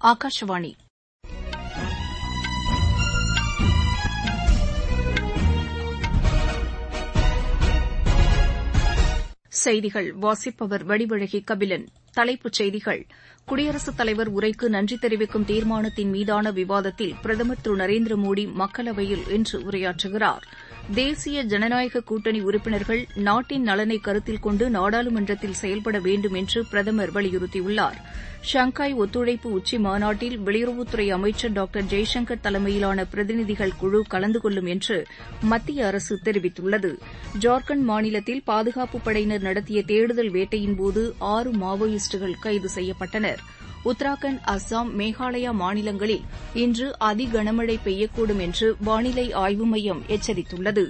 ஆகாஷவாணி செய்திகள் வாசிப்பவர் வடிவழகி கபிலன் தலைப்புச் செய்திகள் குடியரசுத் தலைவர் உரைக்கு நன்றி தெரிவிக்கும் தீர்மானத்தின் மீதான விவாதத்தில் பிரதமர் திரு நரேந்திர மோடி மக்களவையில் இன்று உரையாற்றுகிறார் தேசிய ஜனநாயக கூட்டணி உறுப்பினர்கள் நாட்டின் நலனை கருத்தில் கொண்டு நாடாளுமன்றத்தில் செயல்பட வேண்டும் என்று பிரதமர் வலியுறுத்தியுள்ளார் ஷங்காய் ஒத்துழைப்பு உச்சி மாநாட்டில் வெளியுறவுத்துறை அமைச்சர் டாக்டர் ஜெய்சங்கர் தலைமையிலான பிரதிநிதிகள் குழு கலந்து கொள்ளும் என்று மத்திய அரசு தெரிவித்துள்ளது ஜார்க்கண்ட் மாநிலத்தில் பாதுகாப்புப் படையினர் நடத்திய தேடுதல் வேட்டையின்போது ஆறு மாவோயிஸ்டுகள் கைது செய்யப்பட்டனர் உத்தராகண்ட் அஸ்ஸாம் மேகாலயா மாநிலங்களில் இன்று அதி கனமழை பெய்யக்கூடும் என்று வானிலை ஆய்வு மையம் எச்சரித்துள்ளது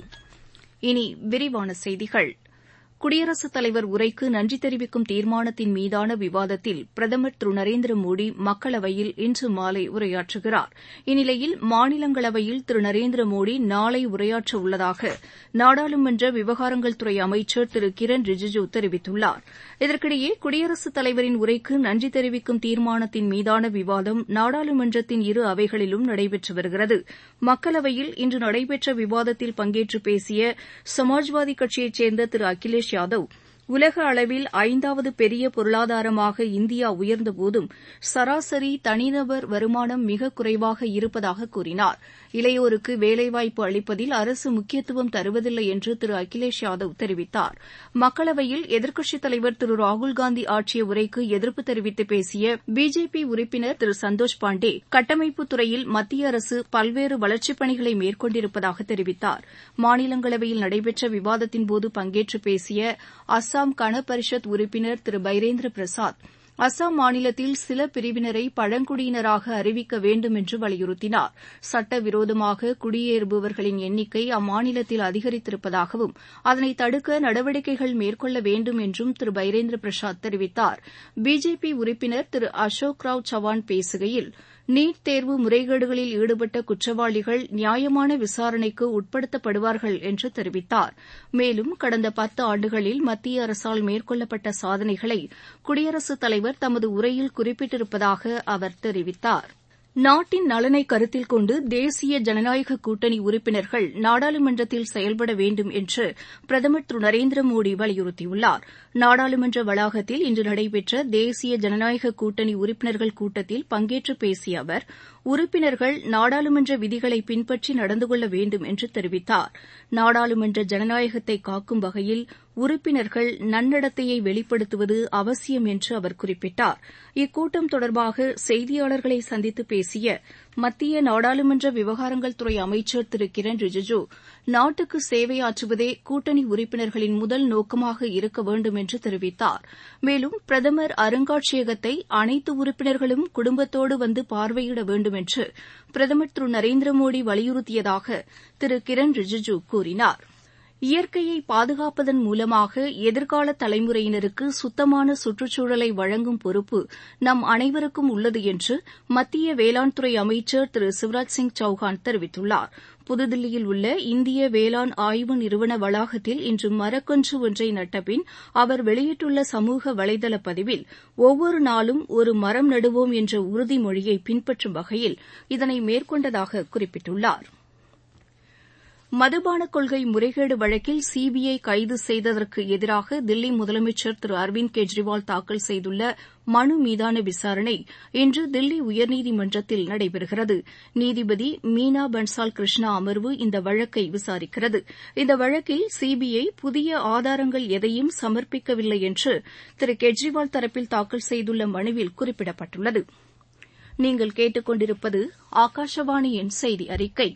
இனி விரிவான செய்திகள் குடியரசுத் தலைவர் உரைக்கு நன்றி தெரிவிக்கும் தீர்மானத்தின் மீதான விவாதத்தில் பிரதமர் திரு நரேந்திர மோடி மக்களவையில் இன்று மாலை உரையாற்றுகிறார் இந்நிலையில் மாநிலங்களவையில் திரு நரேந்திர மோடி நாளை உரையாற்ற உள்ளதாக நாடாளுமன்ற விவகாரங்கள் துறை அமைச்சர் திரு கிரண் ரிஜிஜூ தெரிவித்துள்ளார் இதற்கிடையே குடியரசுத் தலைவரின் உரைக்கு நன்றி தெரிவிக்கும் தீர்மானத்தின் மீதான விவாதம் நாடாளுமன்றத்தின் இரு அவைகளிலும் நடைபெற்று வருகிறது மக்களவையில் இன்று நடைபெற்ற விவாதத்தில் பங்கேற்று பேசிய சமாஜ்வாதி கட்சியைச் சேர்ந்த திரு அகிலேஷ் யாதவ் உலக அளவில் ஐந்தாவது பெரிய பொருளாதாரமாக இந்தியா உயர்ந்தபோதும் சராசரி தனிநபர் வருமானம் மிக குறைவாக இருப்பதாக கூறினார் இளையோருக்கு வேலைவாய்ப்பு அளிப்பதில் அரசு முக்கியத்துவம் தருவதில்லை என்று திரு அகிலேஷ் யாதவ் தெரிவித்தார் மக்களவையில் எதிர்க்கட்சித் தலைவர் திரு ராகுல்காந்தி ஆற்றிய உரைக்கு எதிர்ப்பு தெரிவித்து பேசிய பிஜேபி உறுப்பினர் திரு சந்தோஷ் பாண்டே கட்டமைப்புத் துறையில் மத்திய அரசு பல்வேறு வளர்ச்சிப் பணிகளை மேற்கொண்டிருப்பதாக தெரிவித்தார் மாநிலங்களவையில் நடைபெற்ற விவாதத்தின்போது பங்கேற்று பேசிய அஸ்ஸாம் கன பரிஷத் உறுப்பினர் திரு பைரேந்திர பிரசாத் அஸ்ஸாம் மாநிலத்தில் சில பிரிவினரை பழங்குடியினராக அறிவிக்க வேண்டும் என்று வலியுறுத்தினார் சட்டவிரோதமாக குடியேறுபவர்களின் எண்ணிக்கை அம்மாநிலத்தில் அதிகரித்திருப்பதாகவும் அதனை தடுக்க நடவடிக்கைகள் மேற்கொள்ள வேண்டும் என்றும் திரு பைரேந்திர பிரசாத் தெரிவித்தார் பிஜேபி உறுப்பினர் திரு அசோக் ராவ் சவான் பேசுகையில் நீட் தேர்வு முறைகேடுகளில் ஈடுபட்ட குற்றவாளிகள் நியாயமான விசாரணைக்கு உட்படுத்தப்படுவார்கள் என்று தெரிவித்தார் மேலும் கடந்த பத்து ஆண்டுகளில் மத்திய அரசால் மேற்கொள்ளப்பட்ட சாதனைகளை குடியரசுத் தலைவர் தமது உரையில் குறிப்பிட்டிருப்பதாக அவர் தெரிவித்தார் நாட்டின் நலனை கருத்தில் கொண்டு தேசிய ஜனநாயக கூட்டணி உறுப்பினர்கள் நாடாளுமன்றத்தில் செயல்பட வேண்டும் என்று பிரதமர் திரு நரேந்திர மோடி வலியுறுத்தியுள்ளார் நாடாளுமன்ற வளாகத்தில் இன்று நடைபெற்ற தேசிய ஜனநாயக கூட்டணி உறுப்பினர்கள் கூட்டத்தில் பங்கேற்று பேசிய அவர் உறுப்பினர்கள் நாடாளுமன்ற விதிகளை பின்பற்றி நடந்து கொள்ள வேண்டும் என்று தெரிவித்தார் நாடாளுமன்ற ஜனநாயகத்தை காக்கும் வகையில் உறுப்பினர்கள் நன்னடத்தையை வெளிப்படுத்துவது அவசியம் என்று அவர் குறிப்பிட்டார் இக்கூட்டம் தொடர்பாக செய்தியாளர்களை சந்தித்து பேசிய மத்திய நாடாளுமன்ற விவகாரங்கள் துறை அமைச்சர் திரு கிரண் ரிஜிஜூ நாட்டுக்கு சேவையாற்றுவதே கூட்டணி உறுப்பினர்களின் முதல் நோக்கமாக இருக்க வேண்டும் என்று தெரிவித்தார் மேலும் பிரதமர் அருங்காட்சியகத்தை அனைத்து உறுப்பினர்களும் குடும்பத்தோடு வந்து பார்வையிட வேண்டும் என்று பிரதமர் திரு நரேந்திர மோடி வலியுறுத்தியதாக திரு கிரண் ரிஜிஜூ கூறினார் இயற்கையை பாதுகாப்பதன் மூலமாக எதிர்கால தலைமுறையினருக்கு சுத்தமான சுற்றுச்சூழலை வழங்கும் பொறுப்பு நம் அனைவருக்கும் உள்ளது என்று மத்திய வேளாண் துறை அமைச்சர் திரு சிவராஜ் சிங் சௌஹான் தெரிவித்துள்ளார் புதுதில்லியில் உள்ள இந்திய வேளாண் ஆய்வு நிறுவன வளாகத்தில் இன்று மரக்கன்று ஒன்றை நட்டபின் அவர் வெளியிட்டுள்ள சமூக வலைதள பதிவில் ஒவ்வொரு நாளும் ஒரு மரம் நடுவோம் என்ற உறுதிமொழியை பின்பற்றும் வகையில் இதனை மேற்கொண்டதாக குறிப்பிட்டுள்ளாா் மதுபான கொள்கை முறைகேடு வழக்கில் சிபிஐ கைது செய்ததற்கு எதிராக தில்லி முதலமைச்சர் திரு அரவிந்த் கெஜ்ரிவால் தாக்கல் செய்துள்ள மனு மீதான விசாரணை இன்று தில்லி உயர்நீதிமன்றத்தில் நடைபெறுகிறது நீதிபதி மீனா பன்சால் கிருஷ்ணா அமர்வு இந்த வழக்கை விசாரிக்கிறது இந்த வழக்கில் சிபிஐ புதிய ஆதாரங்கள் எதையும் சமர்ப்பிக்கவில்லை என்று திரு கெஜ்ரிவால் தரப்பில் தாக்கல் செய்துள்ள மனுவில் குறிப்பிடப்பட்டுள்ளது நீங்கள் கேட்டுக்கொண்டிருப்பது ஆகாஷவாணியின் செய்தி அறிக்கை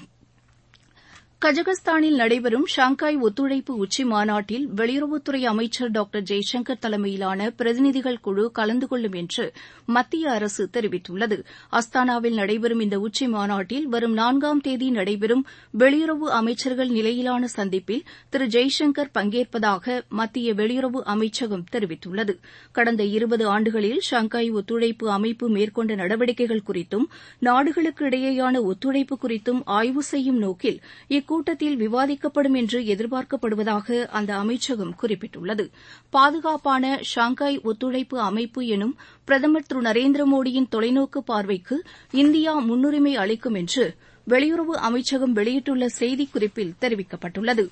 கஜகஸ்தானில் நடைபெறும் ஷாங்காய் ஒத்துழைப்பு உச்சி மாநாட்டில் வெளியுறவுத்துறை அமைச்சர் டாக்டர் ஜெய்சங்கர் தலைமையிலான பிரதிநிதிகள் குழு கலந்து கொள்ளும் என்று மத்திய அரசு தெரிவித்துள்ளது அஸ்தானாவில் நடைபெறும் இந்த உச்சி மாநாட்டில் வரும் நான்காம் தேதி நடைபெறும் வெளியுறவு அமைச்சர்கள் நிலையிலான சந்திப்பில் திரு ஜெய்சங்கர் பங்கேற்பதாக மத்திய வெளியுறவு அமைச்சகம் தெரிவித்துள்ளது கடந்த இருபது ஆண்டுகளில் ஷாங்காய் ஒத்துழைப்பு அமைப்பு மேற்கொண்ட நடவடிக்கைகள் குறித்தும் நாடுகளுக்கு இடையேயான ஒத்துழைப்பு குறித்தும் ஆய்வு செய்யும் நோக்கில் இக்கூட்டம் கூட்டத்தில் விவாதிக்கப்படும் என்று எதிர்பார்க்கப்படுவதாக அந்த அமைச்சகம் குறிப்பிட்டுள்ளது பாதுகாப்பான ஷாங்காய் ஒத்துழைப்பு அமைப்பு எனும் பிரதமர் திரு நரேந்திர மோடியின் தொலைநோக்கு பார்வைக்கு இந்தியா முன்னுரிமை அளிக்கும் என்று வெளியுறவு அமைச்சகம் வெளியிட்டுள்ள செய்திக்குறிப்பில் தெரிவிக்கப்பட்டுள்ளது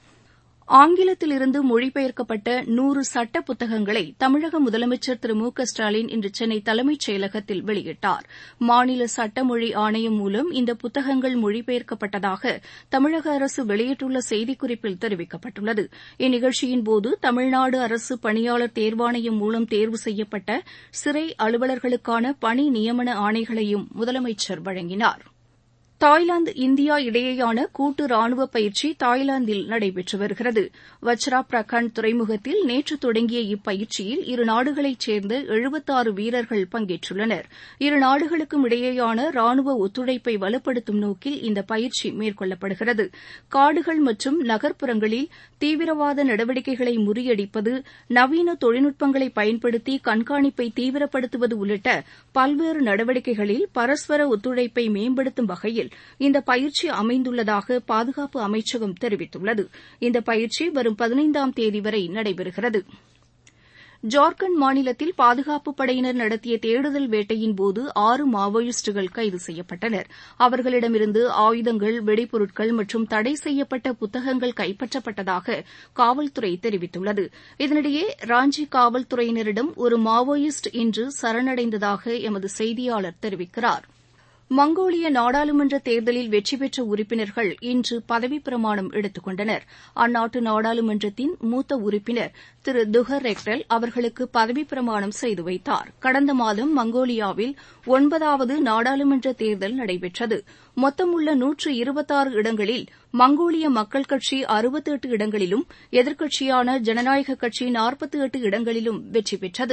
ஆங்கிலத்திலிருந்து மொழிபெயர்க்கப்பட்ட நூறு சட்ட புத்தகங்களை தமிழக முதலமைச்சர் திரு மு க ஸ்டாலின் இன்று சென்னை தலைமைச் செயலகத்தில் வெளியிட்டார் மாநில சட்டமொழி ஆணையம் மூலம் இந்த புத்தகங்கள் மொழிபெயர்க்கப்பட்டதாக தமிழக அரசு வெளியிட்டுள்ள செய்திக்குறிப்பில் தெரிவிக்கப்பட்டுள்ளது இந்நிகழ்ச்சியின்போது தமிழ்நாடு அரசு பணியாளர் தேர்வாணையம் மூலம் தேர்வு செய்யப்பட்ட சிறை அலுவலர்களுக்கான பணி நியமன ஆணைகளையும் முதலமைச்சர் வழங்கினார் தாய்லாந்து இந்தியா இடையேயான கூட்டு ராணுவ பயிற்சி தாய்லாந்தில் நடைபெற்று வருகிறது வச்ரா பிரகண்ட் துறைமுகத்தில் நேற்று தொடங்கிய இப்பயிற்சியில் இரு நாடுகளைச் சேர்ந்த எழுபத்தாறு வீரர்கள் பங்கேற்றுள்ளனர் இரு நாடுகளுக்கும் இடையேயான ராணுவ ஒத்துழைப்பை வலுப்படுத்தும் நோக்கில் இந்த பயிற்சி மேற்கொள்ளப்படுகிறது காடுகள் மற்றும் நகர்ப்புறங்களில் தீவிரவாத நடவடிக்கைகளை முறியடிப்பது நவீன தொழில்நுட்பங்களை பயன்படுத்தி கண்காணிப்பை தீவிரப்படுத்துவது உள்ளிட்ட பல்வேறு நடவடிக்கைகளில் பரஸ்பர ஒத்துழைப்பை மேம்படுத்தும் வகையில் இந்த பயிற்சி அமைந்துள்ளதாக பாதுகாப்பு அமைச்சகம் தெரிவித்துள்ளது இந்த பயிற்சி வரும் பதினைந்தாம் தேதி வரை நடைபெறுகிறது ஜார்க்கண்ட் மாநிலத்தில் பாதுகாப்புப் படையினர் நடத்திய தேடுதல் வேட்டையின்போது ஆறு மாவோயிஸ்டுகள் கைது செய்யப்பட்டனர் அவர்களிடமிருந்து ஆயுதங்கள் வெடிபொருட்கள் மற்றும் தடை செய்யப்பட்ட புத்தகங்கள் கைப்பற்றப்பட்டதாக காவல்துறை தெரிவித்துள்ளது இதனிடையே ராஞ்சி காவல்துறையினரிடம் ஒரு மாவோயிஸ்ட் இன்று சரணடைந்ததாக எமது செய்தியாளர் தெரிவிக்கிறார் மங்கோலிய நாடாளுமன்ற தேர்தலில் வெற்றி பெற்ற உறுப்பினர்கள் இன்று பதவிப் பிரமாணம் எடுத்துக் கொண்டனர் அந்நாட்டு நாடாளுமன்றத்தின் மூத்த உறுப்பினர் திரு துஹர் ரெக்டல் அவர்களுக்கு பதவிப் பிரமாணம் செய்து வைத்தார் கடந்த மாதம் மங்கோலியாவில் ஒன்பதாவது நாடாளுமன்ற தேர்தல் நடைபெற்றது மொத்தமுள்ள நூற்று இருபத்தாறு இடங்களில் மங்கோலிய மக்கள் கட்சி அறுபத்து எட்டு இடங்களிலும் எதிர்க்கட்சியான ஜனநாயக கட்சி நாற்பத்தி எட்டு இடங்களிலும் வெற்றி பெற்றது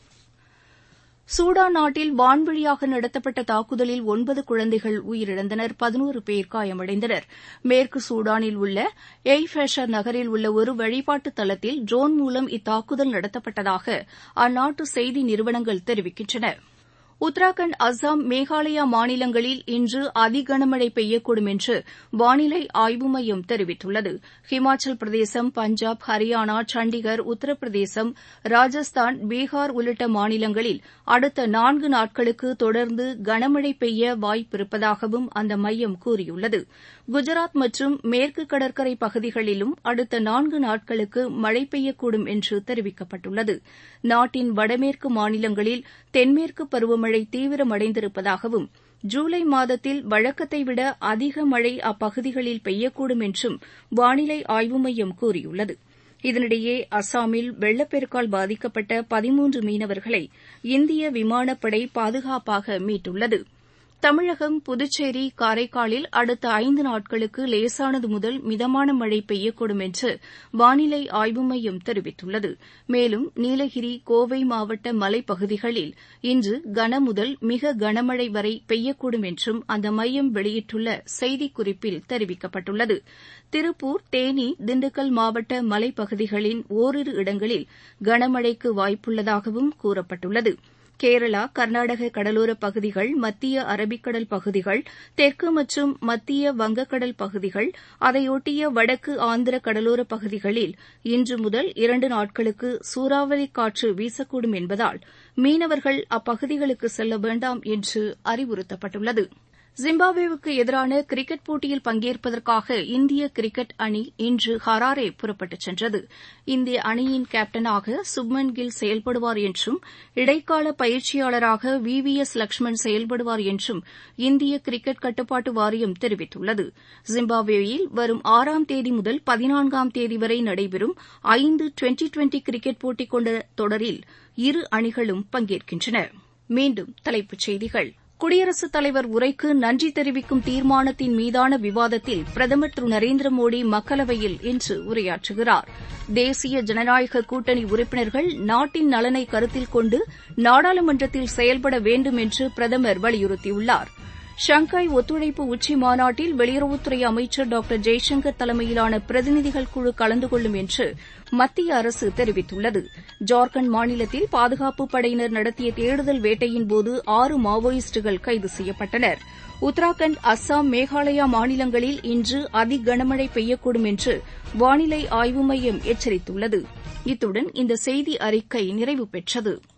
சூடான் நாட்டில் வான்வழியாக நடத்தப்பட்ட தாக்குதலில் ஒன்பது குழந்தைகள் உயிரிழந்தனர் பதினோரு பேர் காயமடைந்தனர் மேற்கு சூடானில் உள்ள எய் ஃபேஷர் நகரில் உள்ள ஒரு வழிபாட்டு தலத்தில் ட்ரோன் மூலம் இத்தாக்குதல் நடத்தப்பட்டதாக அந்நாட்டு செய்தி நிறுவனங்கள் தெரிவிக்கின்றன உத்தராகண்ட் அஸ்ஸாம் மேகாலயா மாநிலங்களில் இன்று அதிகனமழை பெய்யக்கூடும் என்று வானிலை ஆய்வு மையம் தெரிவித்துள்ளது ஹிமாச்சல் பிரதேசம் பஞ்சாப் ஹரியானா சண்டிகர் உத்தரப்பிரதேசம் ராஜஸ்தான் பீகார் உள்ளிட்ட மாநிலங்களில் அடுத்த நான்கு நாட்களுக்கு தொடர்ந்து கனமழை பெய்ய வாய்ப்பிருப்பதாகவும் அந்த மையம் கூறியுள்ளது குஜராத் மற்றும் மேற்கு கடற்கரை பகுதிகளிலும் அடுத்த நான்கு நாட்களுக்கு மழை பெய்யக்கூடும் என்று தெரிவிக்கப்பட்டுள்ளது நாட்டின் வடமேற்கு மாநிலங்களில் தென்மேற்கு பருவமழை தீவிரமடைந்திருப்பதாகவும் ஜூலை மாதத்தில் வழக்கத்தை விட அதிக மழை அப்பகுதிகளில் பெய்யக்கூடும் என்றும் வானிலை ஆய்வு மையம் கூறியுள்ளது இதனிடையே அஸ்ஸாமில் வெள்ளப்பெருக்கால் பாதிக்கப்பட்ட பதிமூன்று மீனவர்களை இந்திய விமானப்படை பாதுகாப்பாக மீட்டுள்ளது தமிழகம் புதுச்சேரி காரைக்காலில் அடுத்த ஐந்து நாட்களுக்கு லேசானது முதல் மிதமான மழை பெய்யக்கூடும் என்று வானிலை ஆய்வு மையம் தெரிவித்துள்ளது மேலும் நீலகிரி கோவை மாவட்ட மலைப்பகுதிகளில் இன்று கனமுதல் மிக கனமழை வரை பெய்யக்கூடும் என்றும் அந்த மையம் வெளியிட்டுள்ள செய்திக்குறிப்பில் தெரிவிக்கப்பட்டுள்ளது திருப்பூர் தேனி திண்டுக்கல் மாவட்ட மலைப்பகுதிகளின் ஓரிரு இடங்களில் கனமழைக்கு வாய்ப்புள்ளதாகவும் கூறப்பட்டுள்ளது கேரளா கர்நாடக கடலோரப் பகுதிகள் மத்திய அரபிக்கடல் பகுதிகள் தெற்கு மற்றும் மத்திய வங்கக்கடல் பகுதிகள் அதையொட்டிய வடக்கு ஆந்திர கடலோரப் பகுதிகளில் இன்று முதல் இரண்டு நாட்களுக்கு சூறாவளி காற்று வீசக்கூடும் என்பதால் மீனவர்கள் அப்பகுதிகளுக்கு செல்ல வேண்டாம் என்று அறிவுறுத்தப்பட்டுள்ளது ஜிம்பாப்வேவுக்கு எதிரான கிரிக்கெட் போட்டியில் பங்கேற்பதற்காக இந்திய கிரிக்கெட் அணி இன்று ஹராரே புறப்பட்டுச் சென்றது இந்திய அணியின் கேப்டனாக சுப்மன் கில் செயல்படுவார் என்றும் இடைக்கால பயிற்சியாளராக வி வி எஸ் லட்சுமண் செயல்படுவார் என்றும் இந்திய கிரிக்கெட் கட்டுப்பாட்டு வாரியம் தெரிவித்துள்ளது ஜிம்பாப்வேயில் வரும் ஆறாம் தேதி முதல் பதினான்காம் தேதி வரை நடைபெறும் ஐந்து டுவெண்டி டுவெண்டி கிரிக்கெட் போட்டி கொண்ட தொடரில் இரு அணிகளும் பங்கேற்கின்றன மீண்டும் தலைப்புச் செய்திகள் குடியரசுத் தலைவர் உரைக்கு நன்றி தெரிவிக்கும் தீர்மானத்தின் மீதான விவாதத்தில் பிரதமர் திரு நரேந்திர மோடி மக்களவையில் இன்று உரையாற்றுகிறார் தேசிய ஜனநாயக கூட்டணி உறுப்பினர்கள் நாட்டின் நலனை கருத்தில் கொண்டு நாடாளுமன்றத்தில் செயல்பட வேண்டும் என்று பிரதமர் வலியுறுத்தியுள்ளார் ஷங்காய் ஒத்துழைப்பு உச்சி மாநாட்டில் வெளியுறவுத்துறை அமைச்சர் டாக்டர் ஜெய்சங்கர் தலைமையிலான பிரதிநிதிகள் குழு கலந்து கொள்ளும் என்று மத்திய அரசு தெரிவித்துள்ளது ஜார்க்கண்ட் மாநிலத்தில் பாதுகாப்புப் படையினர் நடத்திய தேடுதல் வேட்டையின்போது ஆறு மாவோயிஸ்டுகள் கைது செய்யப்பட்டனர் உத்தராகண்ட் அஸ்ஸாம் மேகாலயா மாநிலங்களில் இன்று அதி கனமழை பெய்யக்கூடும் என்று வானிலை ஆய்வு மையம் எச்சரித்துள்ளது இத்துடன் இந்த செய்தி அறிக்கை நிறைவு பெற்றது